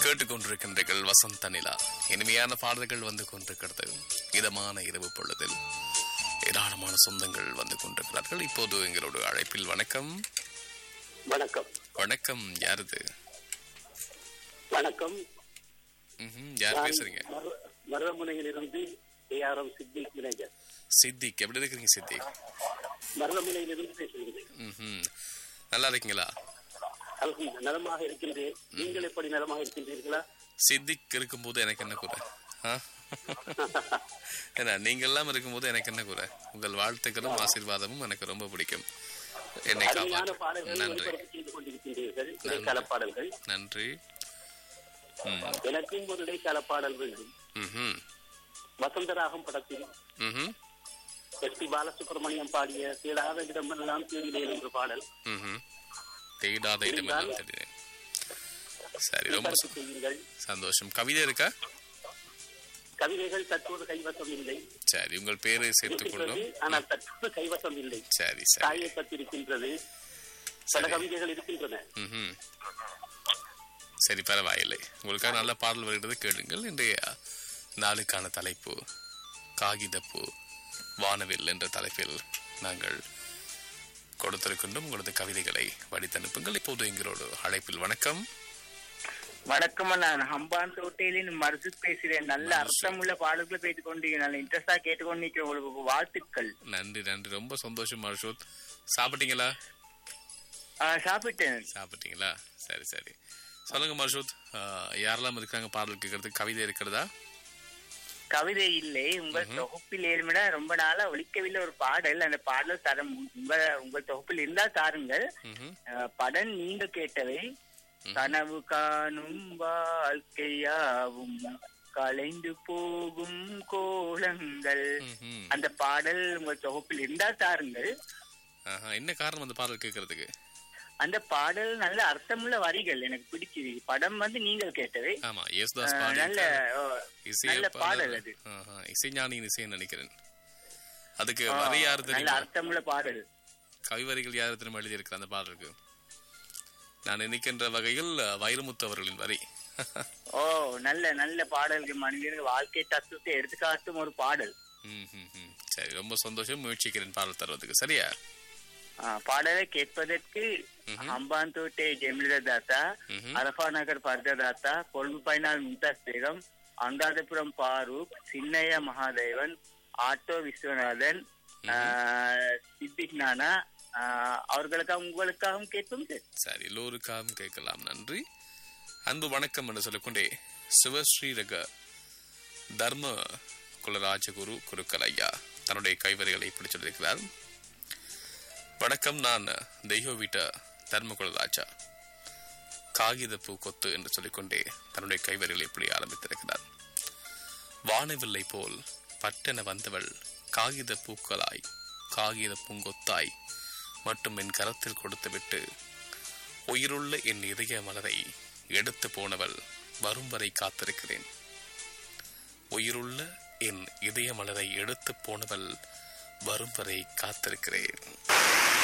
கேட்டுக்கொண்டிருக்கின்றீர்கள் வசந்த நிலா இனிமையான பாடல்கள் வந்து கொண்டிருக்கிறது இதமான இரவு பொழுதில் ஏராளமான சொந்தங்கள் வந்து கொண்டிருக்கிறார்கள் இப்போது எங்களோட அழைப்பில் வணக்கம் வணக்கம் வணக்கம் யாருது வணக்கம் ம்ஹும், யார் நான் பேசுறீங்க மரு- மருதமுனையிலிருந்து ஏஆர்எம் சித்திக் மேனேஜர் சித்திக் எப்படி இருக்கிறீங்க சித்திக் மருதமுனையிலிருந்து பேசுகிறேன் ம்ஹும். நல்லா இருக்கீங்களா அல்ஹம்து, நலமாக இருக்கின்றேன் நீங்கள் எப்படி நலமாக இருக்கின்றீர்களா சித்திக் இருக்கும்போது எனக்கு என்ன குறை ஆ? ஏன்னா நீங்க எல்லாம் இருக்கும்போது எனக்கு என்ன குறை உங்கள் வாழ்த்துக்களும் ஆசீர்வாதமும் எனக்கு ரொம்ப பிடிக்கும் என்னை அருமையான காப்பாற்று பாடல்களை நன்றி ஒளிபரப்பு செய்து கொண்டிருக்கின்றீர்கள் இடைக்கால பாடல்கள் நன்றி ம் எனக்கும் ஒரு இடைக்கால பாடல் வேண்டும் ம்ஹும். வசந்தராகம் படத்தில் ம்ஹும். எஸ் பி பாலசுப்ரமணியம் பாடிய தேடாத இடமெல்லாம் தேடினேன் என்ற பாடல் ம்ஹும். தேடாத இடமெல்லாம் தேடினேன் சரி ரொம்ப ஒளிபரப்பு ச- செய்யுங்கள் சந்தோஷம் கவிதை இருக்கா கவிதைகள் தற்போது கைவசம் இல்லை சரி உங்கள் பேரை சேர்த்துக் கொள்ளும் இருக்கின்றது ஆனால் தற்போது கைவசம் இல்லை சரி சரி தாயை பற்றிருக்கின்றது பல சரி. கவிதைகள் இருக்கின்றன ம்ஹும். சரி பரவாயில்லை உங்களுக்காக நல்ல பாடல் வருகிறது கேளுங்கள் இன்றைய நாளுக்கான தலைப்பு காகிதப்பூ வானவில் என்ற தலைப்பில் நாங்கள் கொடுத்திருக்கின்றோம் உங்களது கவிதைகளை வடித்தனுப்புங்கள் இப்போது எங்களோட அழைப்பில் வணக்கம் வணக்கம் நான் ஹம்பான் தோட்டையிலிருந்து மருது பேசுறேன் நல்ல அர்த்தமுள்ள பாடல்களை பேசிக் கொண்டு நல்ல இன்ட்ரெஸ்டா கேட்டுக்கொண்டு உங்களுக்கு வாழ்த்துக்கள் நன்றி நன்றி ரொம்ப சந்தோஷம் அர்ஷோத் சாப்பிட்டீங்களா ஆ, சாப்பிட்டேன் சாப்பிட்டீங்களா சரி சரி சொல்லுங்க மர்ஷூத் யாரெல்லாம் இருக்காங்க பாடல் கேட்கறதுக்கு கவிதை இருக்கிறதா கவிதை இல்லை உங்கள் தொகுப்பில் ஏழுமிட ரொம்ப நாளா ஒழிக்கவில்லை ஒரு பாடல் அந்த பாடல் தர மு- உங்க உங்கள் தொகுப்பில் இருந்தால் தாருங்கள் ம்ஹும். ஆ, படம் நீங்க கேட்டவை கனவு காணும் வாழ்க்கையாவும் கலைந்து போகும் கோலங்கள் ம்ஹும். அந்த பாடல் உங்கள் தொகுப்பில் இருந்தால் தாருங்கள் ஆஹா, என்ன காரணம் அந்த பாடல் கேட்கறதுக்கு அந்த பாடல் நல்ல அர்த்தமுள்ள வரிகள் எனக்கு பிடிச்சது படம் வந்து நீங்கள் கேட்டவை ஆமா யேசுதாஸ் அஹ், பாடி நல்ல ஓ, நல்ல பாடல் அது இசைஞானியின் இசைன்னு நினைக்கிறேன் அதுக்கு ஆ, வரி யாரு நல்ல தெரியுமா அர்த்தமுள்ள பாடல் கவிவரிகள் யாரு திரும்ப எழுதியிருக்கிற அந்த பாடலுக்கு நான் நினைக்கின்ற வகையில் அஹ், வைரமுத்து அவர்களின் வரி ஓ நல்ல நல்ல பாடல்கள் மனிதர்கள் வாழ்க்கை தத்துவத்தை எடுத்துக்காட்டும் ஒரு பாடல் ம், ம், ம். சரி ரொம்ப சந்தோஷம் முயற்சிக்கிறேன் பாடல் தருவதுக்கு சரியா ஆ, பாடலை கேட்பதற்கு அம்பாந்தோட்டை ஜெமிலா தாத்தா ம்ஹும். அரபா நகர் பர்தா தாத்தா கொழும்பு பைனால் மும்தாஸ் பேகம் அங்காதபுரம் பாரூக் சின்னையா மகாதேவன் ஆட்டோ விஸ்வநாதன் ஆ, சித்திக் நானா ஆ, அவர்களுக்காக உங்களுக்காகவும் கேட்போம் சார் சரி எல்லோருக்காகவும் கேட்கலாம் நன்றி அன்பு வணக்கம் என்று சொல்லிக்கொண்டே சிவஸ்ரீ ரக தர்ம குலராஜகுரு குருக்கள் ஐயா தன்னுடைய கைவரிகளை இப்படி சொல்லியிருக்கிறார் வணக்கம் நான் தெய்வ வீட்ட தர்ம குலராஜா காகித பூ கொத்து என்று சொல்லிக்கொண்டே தன்னுடைய கைவரிகளை இப்படி ஆரம்பித்திருக்கிறார் வானவில்லை போல் பட்டென வந்தவள் காகித பூக்களாய் காகித பூங்கொத்தாய் மட்டும் என் கரத்தில் கொடுத்துவிட்டு உயிருள்ள என் இதய மலரை எடுத்து போனவள் வரும் வரை காத்திருக்கிறேன் உயிருள்ள என் இதய மலரை எடுத்து போனவள் வரும் வரை காத்திருக்கிறேன்